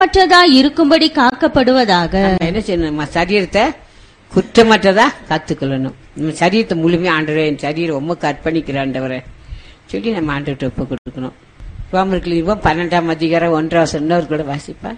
குற்றமற்றதா இருக்கும்படி காக்கப்படுவதாக நம்ம என்ன செய்யணும் நம்ம சரீரத்தை குற்றமற்றதா காத்துக்கொள்ளணும் நம்ம சரீரத்தை முழுமையா ஆண்டவரே என் சரீரம் உமக்கு அர்ப்பணிக்கிற ஆண்டவரே சொல்லி நம்ம ஆண்டவர்கிட்ட ஒப்பு கொடுக்கணும் ரோமருக்கு பன்னெண்டாம் அதிகாரம் ஒன்றாம் இன்னொரு கூட வாசிப்பா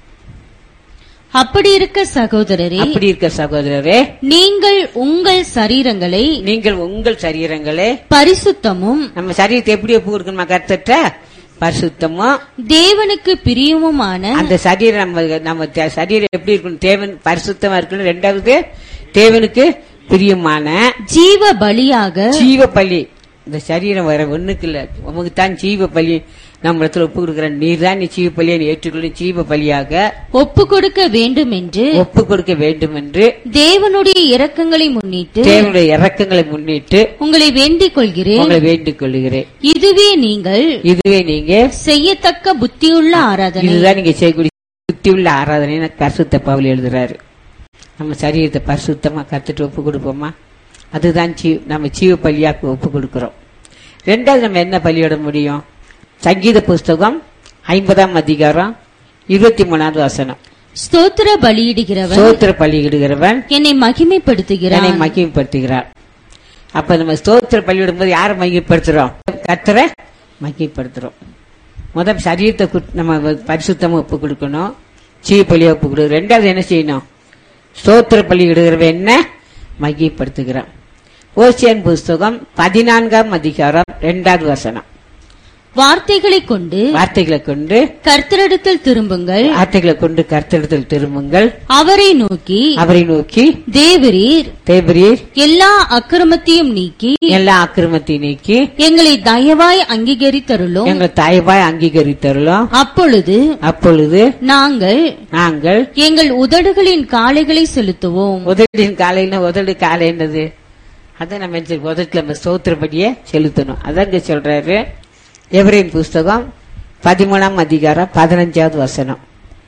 அப்படி இருக்க சகோதரரே அப்படி இருக்க சகோதரரே நீங்கள் உங்கள் சரீரங்களை நீங்கள் உங்கள் சரீரங்களே பரிசுத்தமும் நம்ம சரீரத்தை எப்படி ஒப்பு கொடுக்கணுமா கருத்துட்ட பரிசுத்தமும் தேவனுக்கு பிரியமுமான அந்த சரீரம் நம்ம நம்ம தே- சரீரம் எப்படி இருக்கணும் தேவன் பரிசுத்தமா இருக்கணும் ரெண்டாவது தேவனுக்கு பிரியமான ஜீவ பலியாக ஜீவ பலி இந்த சரீரம் வர ஒண்ணுக்கு இல்ல உமக்கு தான் ஜீவ பலி நம்ம இடத்துல ஒப்பு கொடுக்குற நீர் தான் நீ ஜீவ பலியை நீ ஏற்றுக்கொள்ள ஜீவ பலியாக ஒப்பு கொடுக்க வேண்டும் என்று ஒப்பு கொடுக்க வேண்டும் என்று தேவனுடைய இரக்கங்களை முன்னிட்டு தேவனுடைய இறக்கங்களை முன்னிட்டு உங்களை வேண்டிக் கொள்கிறேன் உங்களை வேண்டிக் கொள்கிறேன் இதுவே நீங்கள் இதுவே நீங்க செய்யத்தக்க புத்தியுள்ள ஆராதனை இதுதான் நீங்க செய்யக்கூடிய சுத்தி உள்ள ஆராதனை பரிசுத்த பவுல் எழுதுறாரு நம்ம சரீரத்தை பரிசுத்தமா கத்துட்டு ஒப்பு கொடுப்போமா அதுதான் ஜீ- நம்ம ஜீவ பலியாக்கு ஒப்பு கொடுக்கிறோம் ரெண்டாவது நம்ம என்ன பலியிட முடியும் சங்கீத புஸ்தகம் ஐம்பதாம் அதிகாரம் இருபத்தி மூணாவது வசனம் ஸ்தோத்திர பலியிடுகிறவர் ஸ்தோத்திர பலியிடுகிறவன் என்னை மகிமைப்படுத்துகிறார் என்னை மகிமைப்படுத்துகிறார் அப்ப நம்ம ஸ்தோத்திர பலியிடும் போது யாரை மகிமைப்படுத்துறோம் கத்தரை மகிமைப்படுத்துறோம் முதல் சரீரத்தை குட்- நம்ம பரிசுத்தமா ஒப்பு கொடுக்கணும் சீ பலியை ஒப்பு கொடுக்கணும் ரெண்டாவது என்ன செய்யணும் ஸ்தோத்திர பலி இடுகிறவ என்ன மகிமைப்படுத்துகிறான் ஓசியன் புஸ்தகம் பதினான்காம் அதிகாரம் ரெண்டாவது வசனம் வார்த்தைகளை கொண்டு வார்த்தைகளை கொண்டு கர்த்தரிடத்தில் திரும்புங்கள் வார்த்தைகளை கொண்டு கருத்தெடுத்தல் திரும்புங்கள் அவரை நோக்கி அவரை நோக்கி தேவரீர் தேவரீர் எல்லா அக்கிரமத்தையும் நீக்கி எல்லா அக்கிரமத்தை நீக்கி எங்களை தயவாய் அங்கீகரித்தருளும் எங்களை தாய்வாய் அங்கீகரித்தருளும் அப்பொழுது அப்பொழுது நாங்கள் நாங்கள் எங்கள் உதடுகளின் காளைகளை செலுத்துவோம் உதடின் காலையில உதடு காலை என்னது அதான் நம்ம என்ன செய்யணும்? உதட்டுல நம்ம ஸ்தோத்திரப்படியே செலுத்தணும் அதான் இங்க சொல்றாரு எவரின் புஸ்தகம் பதிமூணாம் அதிகாரம் பதினஞ்சாவது வசனம்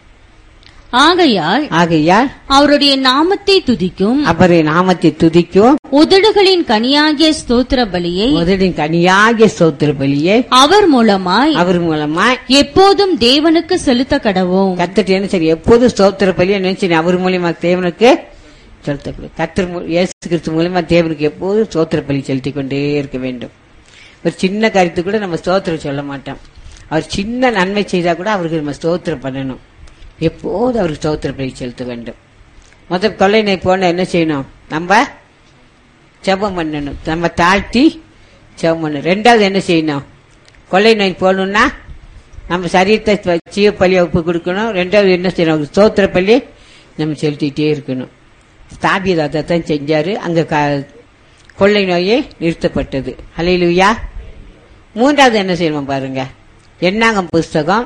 ஆகையால் ஆகையால் அவருடைய நாமத்தை துதிக்கும் அவரை நாமத்தை துதிக்கும் உதடுகளின் கனியாகிய ஸ்தோத்திர பலியை உதடின் கனியாகிய ஸ்தோத்திர பலியை அவர் மூலமாய் அவர் மூலமா எப்போதும் தேவனுக்கு செலுத்த கடவோம் கத்துட்டு என்ன சரி எப்போதும் ஸ்தோத்திர பலியை நினைச்சு அவர் மூலியமா தேவனுக்கு செலுத்தக்கூடாது கத்தர் மூ- இயேசு கிறிஸ்து மூலியமா தேவனுக்கு எப்போதும் ஸ்தோத்திர பலி செலுத்திக் கொண்டே இருக்க வேண்டும் ஒரு சின்ன காரியத்துக்கு கூட நம்ம ஸ்தோத்திரம் சொல்ல மாட்டோம் அவர் சின்ன நன்மை செய்தா கூட அவருக்கு நம்ம ஸ்தோத்திரம் பண்ணணும் எப்போதும் அவருக்கு ஸ்தோத்திர பலி செலுத்த வேண்டும் முதல் கொள்ளை நோய் போன என்ன செய்யணும் நம்ம ஜெபம் பண்ணணும் நம்ம தாழ்த்தி ஜெபம் பண்ணணும் ரெண்டாவது என்ன செய்யணும் கொள்ளை நோய் போகணும்னா நம்ம சரீரத்தை வச்சு பள்ளியை ஒப்பு கொடுக்கணும் ரெண்டாவது என்ன செய்யணும் ஸ்தோத்திர பள்ளி நம்ம செலுத்திட்டே இருக்கணும் ஸ்தாபியர் அதை தான் செஞ்சாரு அங்க க- கொள்ளை நோயே நிறுத்தப்பட்டது அலையிலுயா மூன்றாவது என்ன செய்யணும் பாருங்க எண்ணாங்கம் புஸ்தகம்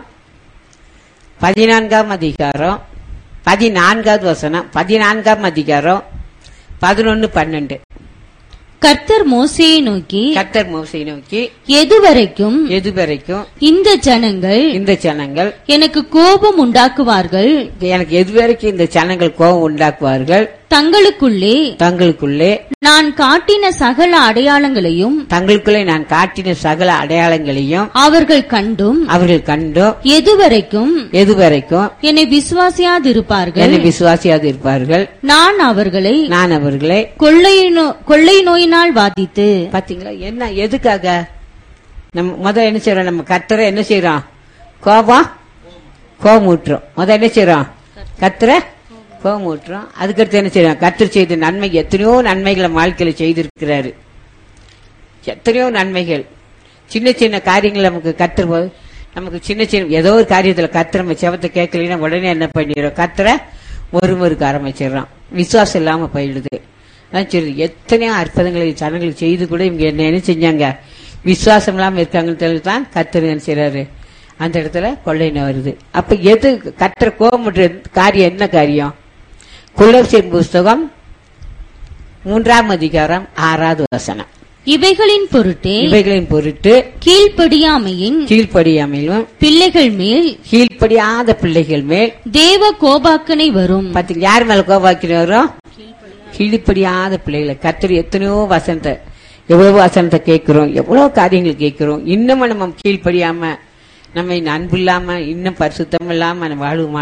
பதினான்காம் அதிகாரம் பதினான்காவது வசனம் பதினான்காம் அதிகாரம் பதினொன்னு பன்னெண்டு கர்த்தர் மோசேயை நோக்கி கத்தர் மோசை நோக்கி எதுவரைக்கும் எது வரைக்கும் இந்த ஜனங்கள் இந்த ஜனங்கள் எனக்கு கோபம் உண்டாக்குவார்கள் எனக்கு எது வரைக்கும் இந்த ஜனங்கள் கோபம் உண்டாக்குவார்கள் தங்களுக்குள்ளே தங்களுக்குள்ளே நான் காட்டின சகல அடையாளங்களையும் தங்களுக்குள்ளே நான் காட்டின சகல அடையாளங்களையும் அவர்கள் கண்டும் அவர்கள் கண்டும் எதுவரைக்கும் எது வரைக்கும் என்னை விசுவாசியாதிருப்பார்கள் என்னை விசுவாசியாது இருப்பார்கள் நான் அவர்களை நான் அவர்களை கொள்ளை நோ- கொள்ளை நோயினால் வாதித்து பாத்தீங்களா என்ன எதுக்காக நம்ம முத என்ன செய்யறோம் நம்ம கத்தரை என்ன செய்யறோம் கோபம் கோபம் ஊட்டுறோம் முத என்ன செய்யறோம் கத்தரை கோபம் ஊட்டுறோம் அதுக்கடுத்து என்ன செய்யறோம் கத்தர் செய்த நன்மை எத்தனையோ நன்மைகளை வாழ்க்கையில செய்திருக்கிறாரு எத்தனையோ நன்மைகள் சின்ன சின்ன காரியங்கள் நமக்கு கத்துற போது நமக்கு சின்ன சின்ன ஏதோ ஒரு காரியத்துல கத்துற நம்ம செவத்தை கேட்கலைன்னா உடனே என்ன பண்ணிடுறோம் கத்துற ஒரு முறுக்க ஆரம்பிச்சிடுறோம் விசுவாசம் இல்லாம போயிடுது அதான் சரி எத்தனையோ அற்புதங்களை ஜனங்களுக்கு செய்து கூட இவங்க என்ன என்ன செஞ்சாங்க விசுவாசம் இல்லாம இருக்காங்கன்னு சொல்லி தான் கத்தர் என்ன செய்றாரு அந்த இடத்துல கொள்ளையின வருது அப்ப எது கத்துற கோபமுற்ற காரியம் என்ன காரியம் குலசின் புஸ்தகம் மூன்றாம் அதிகாரம் ஆறாவது வசனம் இவைகளின் பொருட்டே இவைகளின் பொருட்டு கீழ்ப்படியாமையின் கீழ்ப்படியாமையிலும் பிள்ளைகள் மேல் கீழ்ப்படியாத பிள்ளைகள் மேல் தேவ கோபாக்கனை வரும் பாத்தீங்க யார் மேல கோபாக்கின வரும் கீழ்ப்படியாத பிள்ளைகளை கத்தர் எத்தனையோ வசனத்தை எவ்வளவு வசனத்தை கேட்கிறோம் எவ்வளவு காரியங்கள் கேட்கிறோம் இன்னமும் நம்ம கீழ்ப்படியாம நம்ம அன்பு இல்லாம இன்னும் பரிசுத்தம் இல்லாம நம்ம வாழ்வுமா